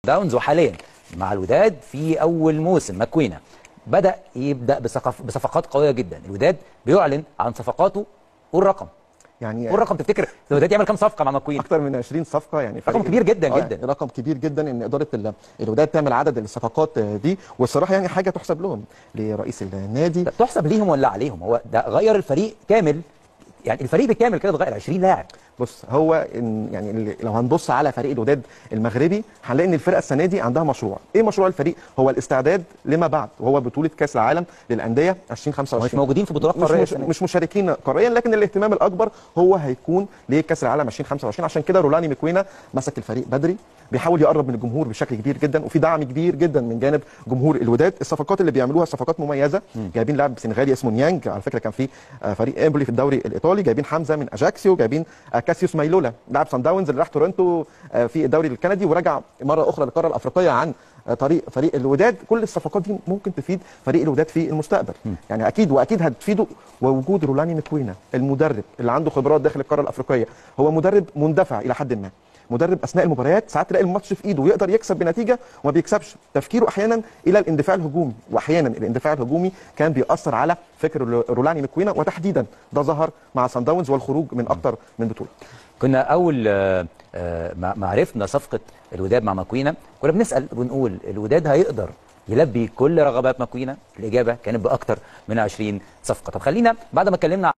داونز وحاليا مع الوداد في اول موسم مكوينه بدا يبدا بصفقات بصفقات قويه جدا الوداد بيعلن عن صفقاته والرقم يعني والرقم تفتكر الوداد يعمل كام صفقه مع مكوين اكتر من 20 صفقه يعني رقم فريق- كبير جدا آه، جدا. يعني رقم كبير جدا ان اداره ال- الوداد تعمل عدد الصفقات دي والصراحه يعني حاجه تحسب لهم لرئيس النادي تحسب ليهم ولا عليهم هو ده غير الفريق كامل يعني الفريق بالكامل كده اتغير 20 لاعب بص هو إن يعني اللي- لو هنبص على فريق الوداد المغربي هنلاقي ان الفرقه السنه دي عندها مشروع ايه مشروع الفريق هو الاستعداد لما بعد وهو بطوله كاس العالم للانديه 2025 مش موجودين في بطولات مش, قاريه مش, السنة دي. مش مشاركين قاريا لكن الاهتمام الاكبر هو هيكون لكاس العالم 2025 عشان كده رولاني مكوينا مسك الفريق بدري بيحاول يقرب من الجمهور بشكل كبير جدا وفي دعم كبير جدا من جانب جمهور الوداد الصفقات اللي بيعملوها صفقات مميزه جايبين لاعب سنغالي اسمه نيانج على فكره كان في آه، فريق امبولي في الدوري الايطالي جايبين حمزه من اجاكسيو جايبين آه، كاسيوس مايلولا لاعب سان داونز اللي راح تورنتو آه، في الدوري الكندي ورجع مره اخرى للقاره الافريقيه عن آه، طريق فريق الوداد كل الصفقات دي ممكن تفيد فريق الوداد في المستقبل يعني اكيد واكيد هتفيده ووجود رولاني مكوينا المدرب اللي عنده خبرات داخل القاره الافريقيه هو مدرب مندفع الى حد ما مدرب اثناء المباريات ساعات تلاقي الماتش في ايده ويقدر يكسب بنتيجه وما بيكسبش تفكيره احيانا الى الاندفاع الهجومي واحيانا الاندفاع الهجومي كان بيأثر على فكر رو- رولاني مكوينا وتحديدا ده ظهر مع سان داونز والخروج من اكتر من بطوله كنا اول آه، آه، ما ما عرفنا صفقه الوداد مع مكوينه كنا بنسال ونقول الوداد هيقدر يلبي كل رغبات مكوينه الاجابه كانت باكتر من 20 صفقه طب خلينا بعد ما اتكلمنا